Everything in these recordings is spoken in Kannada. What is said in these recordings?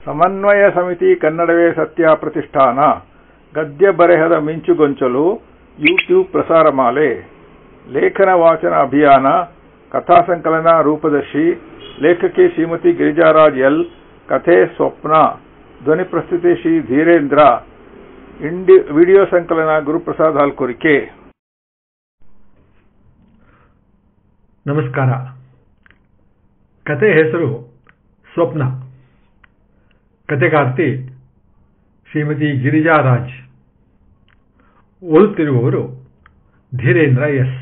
ಸಮನ್ವಯ ಸಮಿತಿ ಕನ್ನಡವೇ ಸತ್ಯ ಪ್ರತಿಷ್ಠಾನ ಗದ್ಯ ಬರೆಹದ ಮಿಂಚುಗೊಂಚಲು ಯೂಟ್ಯೂಬ್ ಪ್ರಸಾರಮಾಲೆ ಲೇಖನ ವಾಚನ ಅಭಿಯಾನ ಕಥಾ ಸಂಕಲನ ರೂಪದರ್ಶಿ ಲೇಖಕಿ ಶ್ರೀಮತಿ ಗಿರಿಜಾರಾಜ್ ಎಲ್ ಕಥೆ ಸ್ವಪ್ನ ಧ್ವನಿ ಪ್ರಸ್ತುತಿ ಶ್ರೀ ಧೀರೇಂದ್ರ ಇಂಡಿ ವಿಡಿಯೋ ಸಂಕಲನ ಗುರುಪ್ರಸಾದ್ ಹಾಲ್ಕುರಿಕೆ ನಮಸ್ಕಾರ ಕತೆ ಹೆಸರು ಸ್ವಪ್ನ ಕತೆಗಾರ್ತಿ ಶ್ರೀಮತಿ ಗಿರಿಜಾರಾಜ್ ಓದುತ್ತಿರುವವರು ಧೀರೇಂದ್ರ ಎಸ್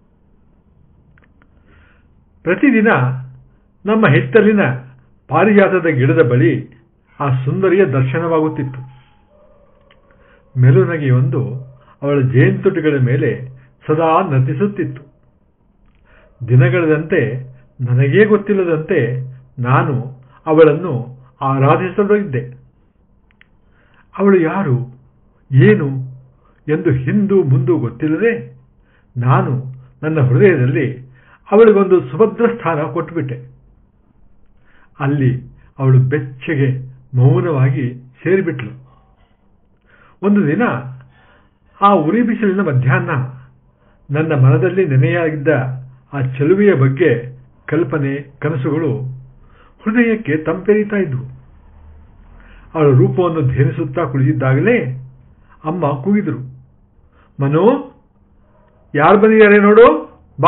ಪ್ರತಿದಿನ ನಮ್ಮ ಹಿತ್ತಲಿನ ಪಾರಿಜಾತದ ಗಿಡದ ಬಳಿ ಆ ಸುಂದರಿಯ ದರ್ಶನವಾಗುತ್ತಿತ್ತು ಮೆಲುನಗೆಯೊಂದು ಅವಳ ಜೇನುತುಟಿಗಳ ಮೇಲೆ ಸದಾ ನರ್ತಿಸುತ್ತಿತ್ತು ದಿನಗಳದಂತೆ ನನಗೇ ಗೊತ್ತಿಲ್ಲದಂತೆ ನಾನು ಅವಳನ್ನು ಆರಾಧಿಸತೊಡಗಿದ್ದೆ ಅವಳು ಯಾರು ಏನು ಎಂದು ಹಿಂದು ಮುಂದು ಗೊತ್ತಿಲ್ಲದೆ ನಾನು ನನ್ನ ಹೃದಯದಲ್ಲಿ ಅವಳಿಗೊಂದು ಸುಭದ್ರ ಸ್ಥಾನ ಕೊಟ್ಟುಬಿಟ್ಟೆ ಅಲ್ಲಿ ಅವಳು ಬೆಚ್ಚಗೆ ಮೌನವಾಗಿ ಸೇರಿಬಿಟ್ಲು ಒಂದು ದಿನ ಆ ಉರಿ ಬಿಸಿಲಿನ ಮಧ್ಯಾಹ್ನ ನನ್ನ ಮನದಲ್ಲಿ ನೆನೆಯಾಗಿದ್ದ ಆ ಚೆಲುವೆಯ ಬಗ್ಗೆ ಕಲ್ಪನೆ ಕನಸುಗಳು ಹೃದಯಕ್ಕೆ ತಂಪೆರೀತಾ ಇದ್ವು ಅವಳ ರೂಪವನ್ನು ಧ್ಯಾನಿಸುತ್ತಾ ಕುಳಿತಿದ್ದಾಗಲೇ ಅಮ್ಮ ಕೂಗಿದರು ಮನು ಯಾರು ಬಂದಿದ್ದಾರೆ ನೋಡು ಬಾ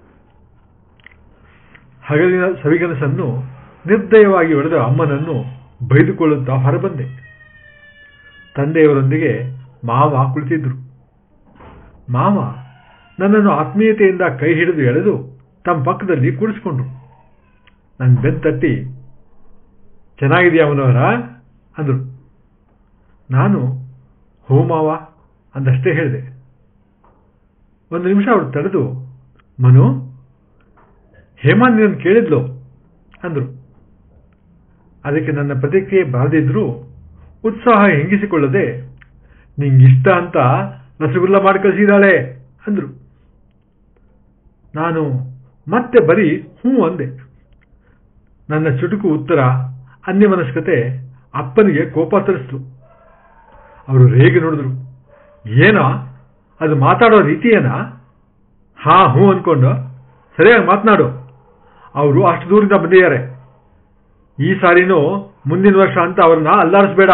ಹಗಲಿನ ಸವಿಗನಸನ್ನು ನಿರ್ದಯವಾಗಿ ಹೊಡೆದ ಅಮ್ಮನನ್ನು ಬೈದುಕೊಳ್ಳುತ್ತಾ ಹೊರಬಂದೆ ತಂದೆಯವರೊಂದಿಗೆ ಮಾವ ಕುಳಿತಿದ್ರು ಮಾವ ನನ್ನನ್ನು ಆತ್ಮೀಯತೆಯಿಂದ ಕೈ ಹಿಡಿದು ಎಳೆದು ತಮ್ಮ ಪಕ್ಕದಲ್ಲಿ ಕೂಡಿಸ್ಕೊಂಡ್ರು ನನ್ನ ಬೆಂತಟ್ಟಿ ಚೆನ್ನಾಗಿದೆಯಾ ಅವನವರ ಅಂದರು ನಾನು ಹೋ ಮಾವ ಅಂದಷ್ಟೇ ಹೇಳಿದೆ ಒಂದು ನಿಮಿಷ ಅವರು ತಡೆದು ಮನು ಹೇಮಾ ನೀನು ಕೇಳಿದ್ಲು ಅಂದರು ಅದಕ್ಕೆ ನನ್ನ ಪ್ರತಿಕ್ರಿಯೆ ಬಾರದಿದ್ರೂ ಉತ್ಸಾಹ ಹೆಂಗಿಸಿಕೊಳ್ಳದೆ ನಿಂಗಿಷ್ಟ ಅಂತ ರಸಗುಲ್ಲ ಮಾಡಿ ಕಳಿಸಿದಾಳೆ ಅಂದರು ನಾನು ಮತ್ತೆ ಬರೀ ಹ್ಞೂ ಅಂದೆ ನನ್ನ ಚುಟುಕು ಉತ್ತರ ಅನ್ಯಮನಸ್ಕತೆ ಅಪ್ಪನಿಗೆ ಕೋಪ ತರಿಸ್ತು ಅವರು ರೇಗೆ ನೋಡಿದ್ರು ಏನೋ ಅದು ಮಾತಾಡೋ ರೀತಿಯೇನಾ ಹಾ ಹ್ಞೂ ಅನ್ಕೊಂಡು ಸರಿಯಾಗಿ ಮಾತನಾಡು ಅವರು ಅಷ್ಟು ದೂರದಿಂದ ಬಂದಿದ್ದಾರೆ ಈ ಸಾರಿನೂ ಮುಂದಿನ ವರ್ಷ ಅಂತ ಅವ್ರನ್ನ ಅಲ್ಲಾಡಿಸ್ಬೇಡ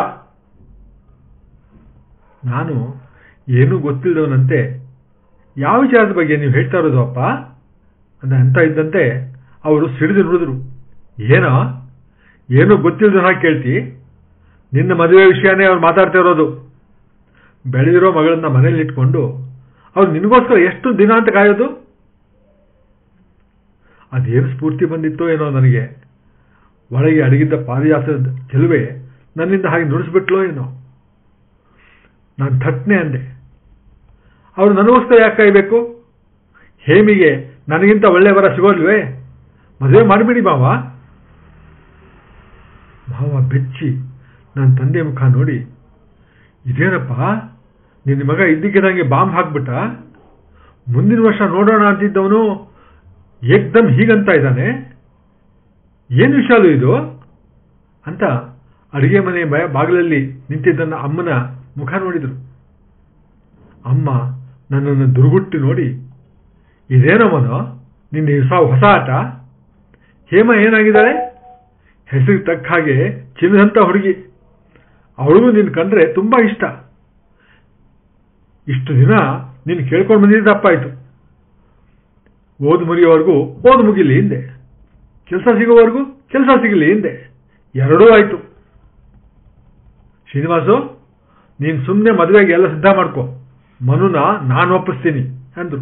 ನಾನು ಏನೂ ಗೊತ್ತಿಲ್ಲದವನಂತೆ ಯಾವ ವಿಚಾರದ ಬಗ್ಗೆ ನೀವು ಹೇಳ್ತಾ ಇರೋದು ಅಪ್ಪ ಅಂತ ಅಂತ ಇದ್ದಂತೆ ಅವರು ಸಿಡಿದು ನುಡಿದ್ರು ಏನೋ ಏನೂ ಗೊತ್ತಿಲ್ಲದ ಹಾಗೆ ಕೇಳ್ತಿ ನಿನ್ನ ಮದುವೆ ವಿಷಯನೇ ಅವ್ರು ಮಾತಾಡ್ತಾ ಇರೋದು ಬೆಳೆದಿರೋ ಮಗಳನ್ನ ಮನೇಲಿ ಇಟ್ಕೊಂಡು ಅವ್ರು ನಿನಗೋಸ್ಕರ ಎಷ್ಟು ದಿನ ಅಂತ ಕಾಯೋದು ಅದೇನು ಸ್ಫೂರ್ತಿ ಬಂದಿತ್ತೋ ಏನೋ ನನಗೆ ಒಳಗೆ ಅಡಗಿದ್ದ ಪಾರಿಜಾತದ ಚೆಲುವೆ ನನ್ನಿಂದ ಹಾಗೆ ನುಡಿಸ್ಬಿಟ್ಲೋ ಏನೋ ನಾನು ಥಟ್ನೆ ಅಂದೆ ಅವರು ನನಗೋಸ್ಕರ ಯಾಕೆ ಕಾಯಬೇಕು ಹೇಮಿಗೆ ನನಗಿಂತ ಒಳ್ಳೆ ವರ ಸಿಗೋಲ್ವೇ ಮದುವೆ ಮಾಡಿಬಿಡಿ ಮಾವ ಮಾವ ಬೆಚ್ಚಿ ನನ್ನ ತಂದೆ ಮುಖ ನೋಡಿ ಇದೇನಪ್ಪ ನಿನ್ನ ಮಗ ಇದ್ದಕ್ಕಿದ್ದಂಗೆ ಬಾಂಬ್ ಹಾಕ್ಬಿಟ್ಟ ಮುಂದಿನ ವರ್ಷ ನೋಡೋಣ ಅಂತಿದ್ದವನು ಏಕ್ದಮ್ ಹೀಗಂತ ಇದ್ದಾನೆ ಏನು ವಿಷಾಲು ಇದು ಅಂತ ಅಡುಗೆ ಮನೆ ಬಾಗಿಲಲ್ಲಿ ನಿಂತಿದ್ದನ್ನ ಅಮ್ಮನ ಮುಖ ನೋಡಿದರು ಅಮ್ಮ ನನ್ನನ್ನು ದುರ್ಗುಟ್ಟಿ ನೋಡಿ ಇದೇನಮ್ಮನೋ ನಿನ್ನ ಹೊಸ ಹೊಸ ಆಟ ಹೇಮ ಏನಾಗಿದ್ದಾಳೆ ಹೆಸರಿಗೆ ತಕ್ಕ ಹಾಗೆ ಚಿನ್ನದಂತ ಹುಡುಗಿ ಅವಳಿಗೂ ನಿನ್ನ ಕಂಡ್ರೆ ತುಂಬಾ ಇಷ್ಟ ಇಷ್ಟು ದಿನ ನೀನು ಕೇಳ್ಕೊಂಡು ಬಂದಿದ್ದ ತಪ್ಪಾಯ್ತು ಓದು ಮುಗಿಯೋವರೆಗೂ ಓದು ಮುಗಿಲಿ ಹಿಂದೆ ಕೆಲಸ ಸಿಗೋವರೆಗೂ ಕೆಲಸ ಸಿಗಲಿ ಹಿಂದೆ ಎರಡೂ ಆಯ್ತು ಶ್ರೀನಿವಾಸು ನೀನು ಸುಮ್ಮನೆ ಮದುವೆಗೆ ಎಲ್ಲ ಸಿದ್ಧ ಮಾಡ್ಕೊ ಮನುನ ನಾನು ಒಪ್ಪಿಸ್ತೀನಿ ಅಂದ್ರು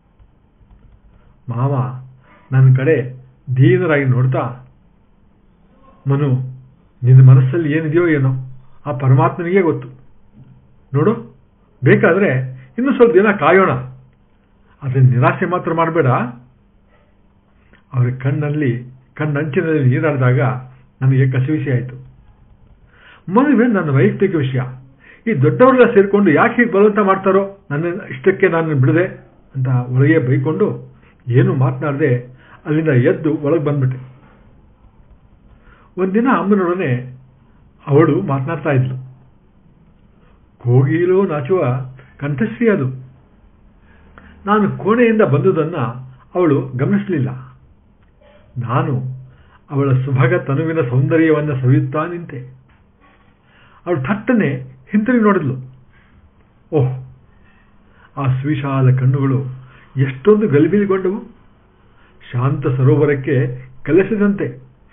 ಮಾವ ನನ್ನ ಕಡೆ ದೀನರಾಗಿ ನೋಡ್ತಾ ಮನು ನಿನ್ನ ಮನಸ್ಸಲ್ಲಿ ಏನಿದೆಯೋ ಏನೋ ಆ ಪರಮಾತ್ಮನಿಗೆ ಗೊತ್ತು ನೋಡು ಬೇಕಾದ್ರೆ ಇನ್ನು ಸ್ವಲ್ಪ ದಿನ ಕಾಯೋಣ ಅದನ್ನು ನಿರಾಸೆ ಮಾತ್ರ ಮಾಡಬೇಡ ಅವರ ಕಣ್ಣಲ್ಲಿ ಕಣ್ಣಂಚಿನಲ್ಲಿ ನೀರಾಡಿದಾಗ ನನಗೆ ಕಸಿವಿಸಿ ಆಯಿತು ಮದುವೆ ನನ್ನ ವೈಯಕ್ತಿಕ ವಿಷಯ ಈ ದೊಡ್ಡವರೆಲ್ಲ ಸೇರಿಕೊಂಡು ಯಾಕೆ ಹೀಗೆ ಬಲವಂತ ಮಾಡ್ತಾರೋ ನನ್ನ ಇಷ್ಟಕ್ಕೆ ನಾನು ಬಿಡದೆ ಅಂತ ಒಳಗೆ ಬೈಕೊಂಡು ಏನು ಮಾತನಾಡದೆ ಅಲ್ಲಿಂದ ಎದ್ದು ಒಳಗೆ ಬಂದ್ಬಿಟ್ಟೆ ಒಂದಿನ ಅಮ್ಮನೊಡನೆ ಅವಳು ಮಾತನಾಡ್ತಾ ಇದ್ಲು ಕೋಗಿಲು ನಾಚುವ ಕಂಠಶ್ರೀ ಅದು ನಾನು ಕೋಣೆಯಿಂದ ಬಂದುದನ್ನ ಅವಳು ಗಮನಿಸಲಿಲ್ಲ ನಾನು ಅವಳ ಸುಭಗ ತನುವಿನ ಸೌಂದರ್ಯವನ್ನು ಸವಿಯುತ್ತಾ ನಿಂತೆ ಅವಳು ಥಟ್ಟನೆ ಹಿಂತಿರುಗಿ ನೋಡಿದ್ಲು ಓಹ್ ಆ ಸುವಿಶಾಲ ಕಣ್ಣುಗಳು ಎಷ್ಟೊಂದು ಗಲಿಬಿಲಿಗೊಂಡವು ಶಾಂತ ಸರೋವರಕ್ಕೆ ಕಲಿಸಿದಂತೆ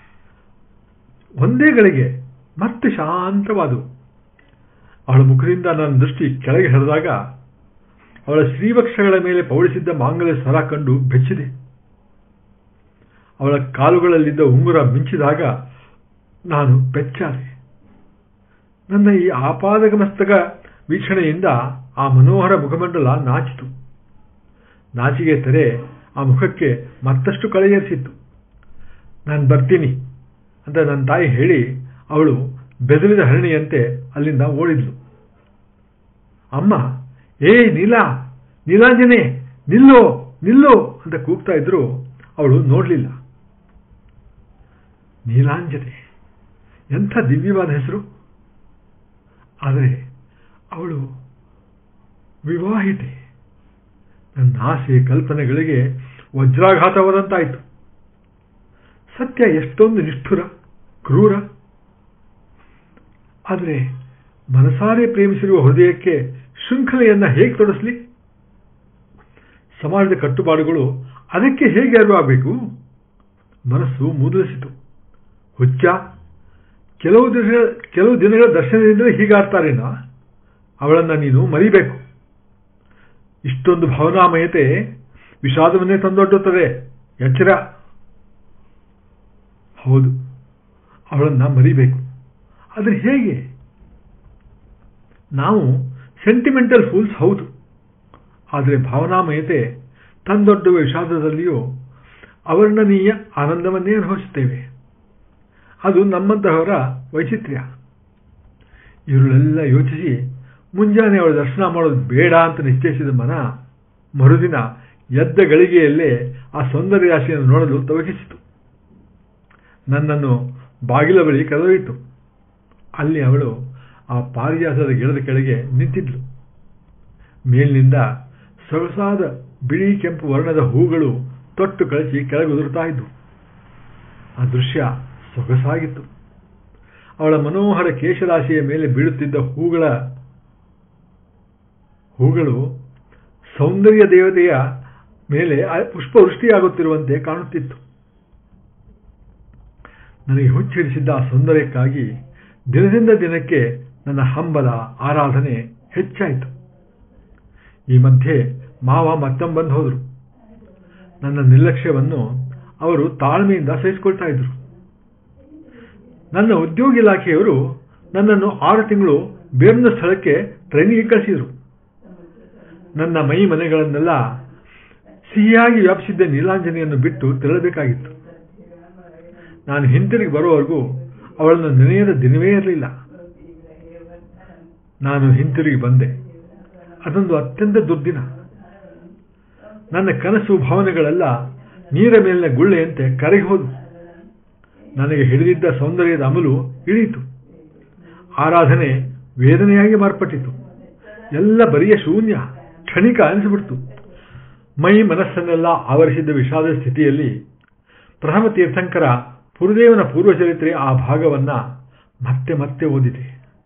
ಒಂದೇ ಗಳಿಗೆ ಮತ್ತೆ ಶಾಂತವಾದವು ಅವಳ ಮುಖದಿಂದ ನನ್ನ ದೃಷ್ಟಿ ಕೆಳಗೆ ಹರಿದಾಗ ಅವಳ ಶ್ರೀವಕ್ಷಗಳ ಮೇಲೆ ಪೌಳಿಸಿದ್ದ ಮಾಂಗಲ್ಯ ಸರ ಕಂಡು ಬೆಚ್ಚಿದೆ ಅವಳ ಕಾಲುಗಳಲ್ಲಿದ್ದ ಉಂಗುರ ಮಿಂಚಿದಾಗ ನಾನು ಬೆಚ್ಚಾದೆ ನನ್ನ ಈ ಆಪಾದಕಮಸ್ತಕ ವೀಕ್ಷಣೆಯಿಂದ ಆ ಮನೋಹರ ಮುಖಮಂಡಲ ನಾಚಿತು ನಾಚಿಗೆ ತೆರೆ ಆ ಮುಖಕ್ಕೆ ಮತ್ತಷ್ಟು ಕಳೆಯರಿಸಿತ್ತು ನಾನು ಬರ್ತೀನಿ ಅಂತ ನನ್ನ ತಾಯಿ ಹೇಳಿ ಅವಳು ಬೆದರಿದ ಹರಣಿಯಂತೆ ಅಲ್ಲಿಂದ ಓಡಿದ್ಲು ಅಮ್ಮ ಏ ನೀಲಾ ನೀಲಾಂಜನೆ ನಿಲ್ಲೋ ನಿಲ್ಲೋ ಅಂತ ಕೂಗ್ತಾ ಇದ್ರು ಅವಳು ನೋಡಲಿಲ್ಲ ನೀಲಾಂಜನೆ ಎಂಥ ದಿವ್ಯವಾದ ಹೆಸರು ಆದರೆ ಅವಳು ವಿವಾಹಿತೆ ನನ್ನ ಆಸೆ ಕಲ್ಪನೆಗಳಿಗೆ ವಜ್ರಾಘಾತವಾದಂತಾಯಿತು ಸತ್ಯ ಎಷ್ಟೊಂದು ನಿಷ್ಠುರ ಕ್ರೂರ ಆದರೆ ಮನಸಾರೆ ಪ್ರೇಮಿಸಿರುವ ಹೃದಯಕ್ಕೆ ಶೃಂಖಲೆಯನ್ನ ಹೇಗೆ ತೊಡಸ್ಲಿ ಸಮಾಜದ ಕಟ್ಟುಪಾಡುಗಳು ಅದಕ್ಕೆ ಹೇಗೆ ಅರಿವಾಗಬೇಕು ಮನಸ್ಸು ಮೂದಲಿಸಿತು ಹುಚ್ಚ ಕೆಲವು ದಿನ ಕೆಲವು ದಿನಗಳ ದರ್ಶನದಿಂದಲೇ ಹೀಗಾಡ್ತಾರೇನ ಅವಳನ್ನ ನೀನು ಮರಿಬೇಕು ಇಷ್ಟೊಂದು ಭಾವನಾಮಯತೆ ವಿಷಾದವನ್ನೇ ತಂದೊಡ್ಡುತ್ತದೆ ಎಚ್ಚರ ಹೌದು ಅವಳನ್ನ ಮರಿಬೇಕು ಆದರೆ ಹೇಗೆ ನಾವು ಸೆಂಟಿಮೆಂಟಲ್ ಫೂಲ್ಸ್ ಹೌದು ಆದರೆ ಭಾವನಾಮಯತೆ ತಂದೊಡ್ಡುವ ವಿಷಾದದಲ್ಲಿಯೂ ಅವರ್ಣನೀಯ ಆನಂದವನ್ನೇ ಅನುಭವಿಸುತ್ತೇವೆ ಅದು ನಮ್ಮಂತಹವರ ವೈಚಿತ್ರ್ಯ ಇವರೆಲ್ಲ ಯೋಚಿಸಿ ಮುಂಜಾನೆ ಅವಳ ದರ್ಶನ ಮಾಡೋದು ಬೇಡ ಅಂತ ನಿಶ್ಚಯಿಸಿದ ಮನ ಮರುದಿನ ಎದ್ದ ಗಳಿಗೆಯಲ್ಲೇ ಆ ಸೌಂದರ್ಯ ರಾಶಿಯನ್ನು ನೋಡಲು ತವಕಿಸಿತು ನನ್ನನ್ನು ಬಾಗಿಲ ಬಳಿ ಕರೆದೊಯ್ಯಿತು ಅಲ್ಲಿ ಅವಳು ಆ ಪಾರಿಜಾತದ ಗಿಡದ ಕೆಳಗೆ ನಿಂತಿದ್ಲು ಮೇಲಿನಿಂದ ಸೊಗಸಾದ ಬಿಳಿ ಕೆಂಪು ವರ್ಣದ ಹೂಗಳು ತೊಟ್ಟು ಕಳಿಸಿ ಕೆಳಗುದುರುತ್ತಾ ಇದ್ವು ಆ ದೃಶ್ಯ ಸೊಗಸಾಗಿತ್ತು ಅವಳ ಮನೋಹರ ಕೇಶರಾಶಿಯ ಮೇಲೆ ಬೀಳುತ್ತಿದ್ದ ಹೂಗಳ ಹೂಗಳು ಸೌಂದರ್ಯ ದೇವತೆಯ ಮೇಲೆ ಪುಷ್ಪವೃಷ್ಟಿಯಾಗುತ್ತಿರುವಂತೆ ಕಾಣುತ್ತಿತ್ತು ನನಗೆ ಹುಚ್ಚಿಡಿಸಿದ್ದ ಆ ಸೌಂದರ್ಯಕ್ಕಾಗಿ ದಿನದಿಂದ ದಿನಕ್ಕೆ ನನ್ನ ಹಂಬಲ ಆರಾಧನೆ ಹೆಚ್ಚಾಯಿತು ಈ ಮಧ್ಯೆ ಮಾವ ಮತ್ತೊಂಬಂದು ಹೋದರು ನನ್ನ ನಿರ್ಲಕ್ಷ್ಯವನ್ನು ಅವರು ತಾಳ್ಮೆಯಿಂದ ಸಹಿಸಿಕೊಳ್ತಾ ಇದ್ರು ನನ್ನ ಉದ್ಯೋಗ ಇಲಾಖೆಯವರು ನನ್ನನ್ನು ಆರು ತಿಂಗಳು ಬೇರೊಂದು ಸ್ಥಳಕ್ಕೆ ಟ್ರೈನಿಗೆ ಕಳಿಸಿದರು ನನ್ನ ಮೈ ಮನೆಗಳನ್ನೆಲ್ಲ ಸಿಹಿಯಾಗಿ ವ್ಯಾಪಿಸಿದ್ದ ನೀಲಾಂಜನೆಯನ್ನು ಬಿಟ್ಟು ತೆರಳಬೇಕಾಗಿತ್ತು ನಾನು ಹಿಂತಿರುಗಿ ಬರುವವರೆಗೂ ಅವಳನ್ನು ನೆನೆಯದ ದಿನವೇ ಇರಲಿಲ್ಲ ನಾನು ಹಿಂತಿರುಗಿ ಬಂದೆ ಅದೊಂದು ಅತ್ಯಂತ ದುರ್ದಿನ ನನ್ನ ಕನಸು ಭಾವನೆಗಳೆಲ್ಲ ನೀರ ಮೇಲಿನ ಗುಳ್ಳೆಯಂತೆ ಕರಗಿ ಹೋದವು ನನಗೆ ಹಿಡಿದಿದ್ದ ಸೌಂದರ್ಯದ ಅಮಲು ಇಳೀತು ಆರಾಧನೆ ವೇದನೆಯಾಗಿ ಮಾರ್ಪಟ್ಟಿತು ಎಲ್ಲ ಬರಿಯ ಶೂನ್ಯ ಕ್ಷಣಿಕ ಅನಿಸಿಬಿಡ್ತು ಮೈ ಮನಸ್ಸನ್ನೆಲ್ಲ ಆವರಿಸಿದ್ದ ವಿಷಾದ ಸ್ಥಿತಿಯಲ್ಲಿ ಪ್ರಥಮ ತೀರ್ಥಂಕರ ಪುರುದೇವನ ಪೂರ್ವಚರಿತ್ರೆ ಆ ಭಾಗವನ್ನ ಮತ್ತೆ ಮತ್ತೆ ಓದಿದೆ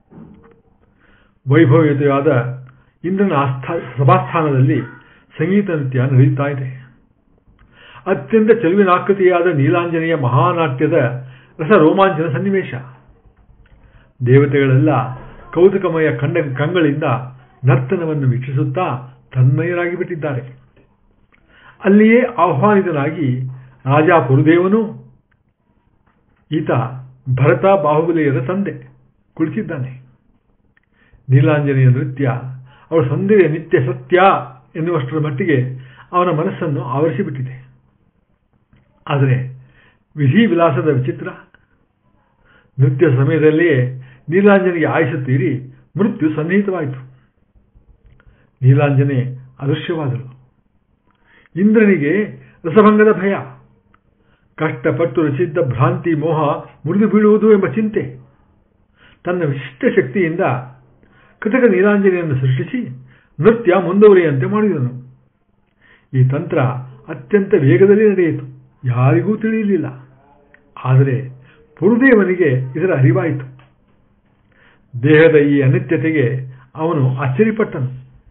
ವೈಭವಯುತವಾದ ಇಂದ್ರನ ಆಸ್ಥಾ ಸಭಾಸ್ಥಾನದಲ್ಲಿ ಸಂಗೀತ ನೃತ್ಯ ನಡೆಯುತ್ತಾ ಇದೆ ಅತ್ಯಂತ ಚೆಲುವಿನಾಕೃತಿಯಾದ ನೀಲಾಂಜನೆಯ ಮಹಾನಾಟ್ಯದ ರಸ ರೋಮಾಂಚನ ಸನ್ನಿವೇಶ ದೇವತೆಗಳೆಲ್ಲ ಕೌತುಕಮಯ ಕಂಡ ಕಂಗಳಿಂದ ನರ್ತನವನ್ನು ವೀಕ್ಷಿಸುತ್ತಾ ತನ್ಮಯರಾಗಿ ಬಿಟ್ಟಿದ್ದಾರೆ ಅಲ್ಲಿಯೇ ಆಹ್ವಾನಿತನಾಗಿ ರಾಜ ಪುರುದೇವನು ಈತ ಭರತ ಬಾಹುಬಲಿಯರ ತಂದೆ ಕುಳಿತಿದ್ದಾನೆ ನೀಲಾಂಜನೆಯ ನೃತ್ಯ ಅವಳ ಸೌಂದರ್ಯ ನಿತ್ಯ ಸತ್ಯ ಎನ್ನುವಷ್ಟರ ಮಟ್ಟಿಗೆ ಅವನ ಮನಸ್ಸನ್ನು ಆವರಿಸಿಬಿಟ್ಟಿದೆ ಆದರೆ ವಿಧಿ ವಿಲಾಸದ ವಿಚಿತ್ರ ನೃತ್ಯ ಸಮಯದಲ್ಲಿಯೇ ನೀಲಾಂಜನೆಗೆ ಆಯುಷ ತೀರಿ ಮೃತ್ಯು ಸನ್ನಿಹಿತವಾಯಿತು ನೀಲಾಂಜನೆ ಅದೃಶ್ಯವಾದಳು ಇಂದ್ರನಿಗೆ ರಸಭಂಗದ ಭಯ ಕಷ್ಟಪಟ್ಟು ರಚಿಸಿದ್ದ ಭ್ರಾಂತಿ ಮೋಹ ಮುರಿದು ಬೀಳುವುದು ಎಂಬ ಚಿಂತೆ ತನ್ನ ವಿಶಿಷ್ಟ ಶಕ್ತಿಯಿಂದ ಕೃತಕ ನೀಲಾಂಜನೆಯನ್ನು ಸೃಷ್ಟಿಸಿ ನೃತ್ಯ ಮುಂದುವರಿಯುವಂತೆ ಮಾಡಿದನು ಈ ತಂತ್ರ ಅತ್ಯಂತ ವೇಗದಲ್ಲಿ ನಡೆಯಿತು ಯಾರಿಗೂ ತಿಳಿಯಲಿಲ್ಲ ಆದರೆ ಪುರುದೇವನಿಗೆ ಇದರ ಅರಿವಾಯಿತು ದೇಹದ ಈ ಅನಿತ್ಯತೆಗೆ ಅವನು ಆಶ್ಚರ್ಯಪಟ್ಟನು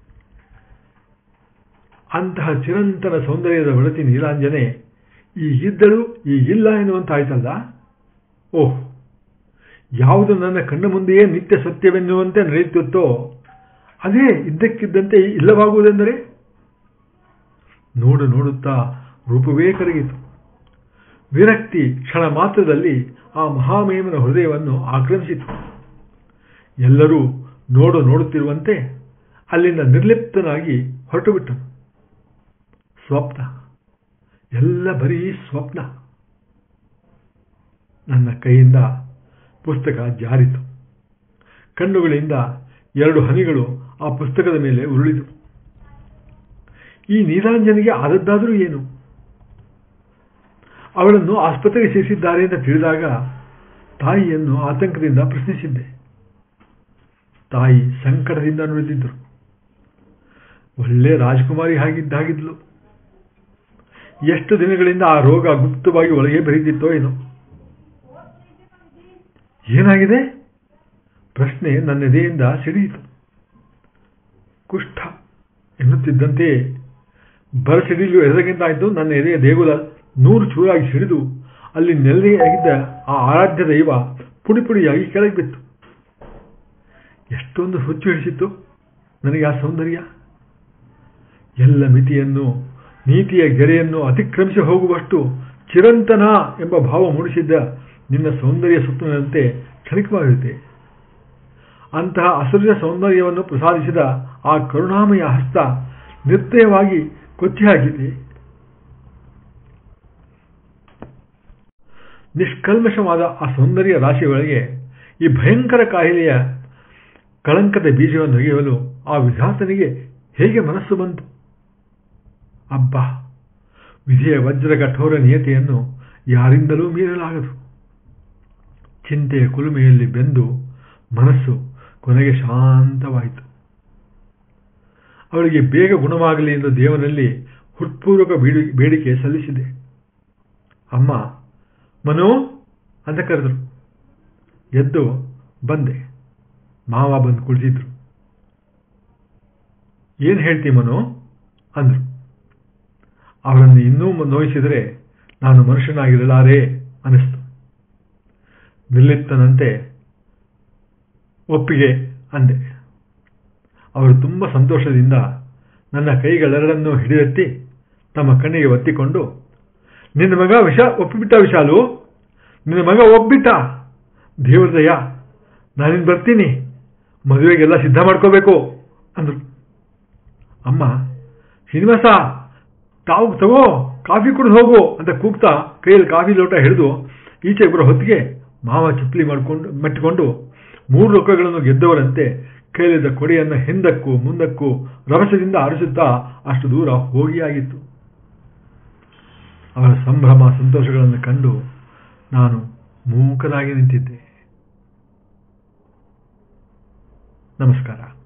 ಅಂತಹ ಚಿರಂತನ ಸೌಂದರ್ಯದ ಒಳತಿ ನೀಲಾಂಜನೆ ಈಗಿದ್ದಳು ಈಗಿಲ್ಲ ಎನ್ನುವಂತಾಯ್ತಲ್ಲ ಓಹ್ ಯಾವುದು ನನ್ನ ಕಣ್ಣ ಮುಂದೆಯೇ ನಿತ್ಯ ಸತ್ಯವೆನ್ನುವಂತೆ ನಡೆಯುತ್ತೋ ಅದೇ ಇದ್ದಕ್ಕಿದ್ದಂತೆ ಇಲ್ಲವಾಗುವುದೆಂದರೆ ನೋಡು ನೋಡುತ್ತಾ ರೂಪವೇ ಕರಗಿತು ವಿರಕ್ತಿ ಕ್ಷಣ ಮಾತ್ರದಲ್ಲಿ ಆ ಮಹಾಮಹಿಮನ ಹೃದಯವನ್ನು ಆಕ್ರಮಿಸಿತು ಎಲ್ಲರೂ ನೋಡು ನೋಡುತ್ತಿರುವಂತೆ ಅಲ್ಲಿಂದ ನಿರ್ಲಿಪ್ತನಾಗಿ ಹೊರಟುಬಿಟ್ಟನು ಸ್ವಪ್ನ ಎಲ್ಲ ಬರೀ ಸ್ವಪ್ನ ನನ್ನ ಕೈಯಿಂದ ಪುಸ್ತಕ ಜಾರಿತು ಕಣ್ಣುಗಳಿಂದ ಎರಡು ಹನಿಗಳು ಆ ಪುಸ್ತಕದ ಮೇಲೆ ಉರುಳಿದವು ಈ ನೀಲಾಂಜನಿಗೆ ಆದದ್ದಾದರೂ ಏನು ಅವಳನ್ನು ಆಸ್ಪತ್ರೆಗೆ ಸೇರಿಸಿದ್ದಾರೆ ಅಂತ ತಿಳಿದಾಗ ತಾಯಿಯನ್ನು ಆತಂಕದಿಂದ ಪ್ರಶ್ನಿಸಿದ್ದೆ ತಾಯಿ ಸಂಕಟದಿಂದ ನುಡಿದಿದ್ದರು ಒಳ್ಳೆ ರಾಜಕುಮಾರಿ ಹಾಗಿದ್ದಾಗಿದ್ಲು ಎಷ್ಟು ದಿನಗಳಿಂದ ಆ ರೋಗ ಗುಪ್ತವಾಗಿ ಒಳಗೆ ಬೆರೆದಿತ್ತೋ ಏನೋ ಏನಾಗಿದೆ ಪ್ರಶ್ನೆ ನನ್ನ ಎದೆಯಿಂದ ಸಿಡಿಯಿತು ಕುಷ್ಠ ಎನ್ನುತ್ತಿದ್ದಂತೆಯೇ ಬರಸಿಡಿಲು ಎದಗಿಂತಾಯಿತು ನನ್ನ ಎದೆಯ ದೇಗುಲ ನೂರು ಚೂರಾಗಿ ಸಿಡಿದು ಅಲ್ಲಿ ನೆಲೆಯಾಗಿದ್ದ ಆ ಆರಾಧ್ಯ ದೈವ ಪುಡಿ ಪುಡಿಯಾಗಿ ಕೆಳಗೆ ಬಿತ್ತು ಎಷ್ಟೊಂದು ಹುಚ್ಚು ಹಿಡಿಸಿತ್ತು ನನಗೆ ಆ ಸೌಂದರ್ಯ ಎಲ್ಲ ಮಿತಿಯನ್ನು ನೀತಿಯ ಗೆರೆಯನ್ನು ಅತಿಕ್ರಮಿಸಿ ಹೋಗುವಷ್ಟು ಚಿರಂತನ ಎಂಬ ಭಾವ ಮೂಡಿಸಿದ್ದ ನಿನ್ನ ಸೌಂದರ್ಯ ಸುತ್ತಲಿನಂತೆ ಕ್ಷಣಿಕವಾಗಿರುತ್ತೆ ಅಂತಹ ಅಸುರ್ಯ ಸೌಂದರ್ಯವನ್ನು ಪ್ರಸಾದಿಸಿದ ಆ ಕರುಣಾಮಯ ಹಸ್ತ ನಿರ್ದಯವಾಗಿ ಕೊಚ್ಚಿ ಹಾಕಿದೆ ನಿಷ್ಕಲ್ಮಶವಾದ ಆ ಸೌಂದರ್ಯ ರಾಶಿಯೊಳಗೆ ಈ ಭಯಂಕರ ಕಾಯಿಲೆಯ ಕಳಂಕದ ಬೀಜವನ್ನು ಒಗೆಯಲು ಆ ವಿಧಾತನಿಗೆ ಹೇಗೆ ಮನಸ್ಸು ಬಂತು ಅಬ್ಬಾ ವಿಧಿಯ ವಜ್ರ ಕಠೋರ ನಿಯತಿಯನ್ನು ಯಾರಿಂದಲೂ ಮೀರಲಾಗದು ಚಿಂತೆಯ ಕುಲುಮೆಯಲ್ಲಿ ಬೆಂದು ಮನಸ್ಸು ಕೊನೆಗೆ ಶಾಂತವಾಯಿತು ಅವಳಿಗೆ ಬೇಗ ಗುಣವಾಗಲಿ ಎಂದು ದೇವನಲ್ಲಿ ಹೃತ್ಪೂರ್ವಕ ಬೇಡಿಕೆ ಸಲ್ಲಿಸಿದೆ ಅಮ್ಮ ಮನು ಅಂತ ಕರೆದರು ಎದ್ದು ಬಂದೆ ಮಾವ ಬಂದು ಕುಳಿತಿದ್ರು ಏನ್ ಹೇಳ್ತಿ ಮನು ಅಂದ್ರು ಅವರನ್ನು ಇನ್ನೂ ನೋಯಿಸಿದರೆ ನಾನು ಮನುಷ್ಯನಾಗಿರಲಾರೆ ಅನಿಸ್ತು ನಿರ್ಲಿಪ್ತನಂತೆ ಒಪ್ಪಿಗೆ ಅಂದೆ ಅವರು ತುಂಬ ಸಂತೋಷದಿಂದ ನನ್ನ ಕೈಗಳೆರಡನ್ನೂ ಹಿಡಿದೆತ್ತಿ ತಮ್ಮ ಕಣ್ಣಿಗೆ ಒತ್ತಿಕೊಂಡು ನಿನ್ನ ಮಗ ವಿಷ ಒಪ್ಪಿಬಿಟ್ಟ ವಿಶಾಲು ನಿನ್ನ ಮಗ ಒಪ್ಪಿಬಿಟ್ಟ ದೇವ್ರ ದಯ ನಾನಿನ್ ಬರ್ತೀನಿ ಮದುವೆಗೆಲ್ಲ ಸಿದ್ಧ ಮಾಡ್ಕೋಬೇಕು ಅಂದ್ರು ಅಮ್ಮ ಶ್ರೀನಿವಾಸ ತಾವು ತಗೋ ಕಾಫಿ ಕುಡಿದು ಹೋಗು ಅಂತ ಕೂಗ್ತಾ ಕೈಯಲ್ಲಿ ಕಾಫಿ ಲೋಟ ಹಿಡಿದು ಈಚೆ ಬರೋ ಹೊತ್ತಿಗೆ ಮಾವ ಚಪ್ಪಲಿ ಮಾಡಿಕೊಂಡು ಮಟ್ಟಿಕೊಂಡು ಮೂರು ಲೋಕಗಳನ್ನು ಗೆದ್ದವರಂತೆ ಕೈಲಿದ್ದ ಕೊಡೆಯನ್ನು ಹಿಂದಕ್ಕೂ ಮುಂದಕ್ಕೂ ರಭಸದಿಂದ ಆರಿಸುತ್ತಾ ಅಷ್ಟು ದೂರ ಹೋಗಿಯಾಗಿತ್ತು ಅವರ ಸಂಭ್ರಮ ಸಂತೋಷಗಳನ್ನು ಕಂಡು ನಾನು ಮೂಕನಾಗಿ ನಿಂತಿದ್ದೆ ನಮಸ್ಕಾರ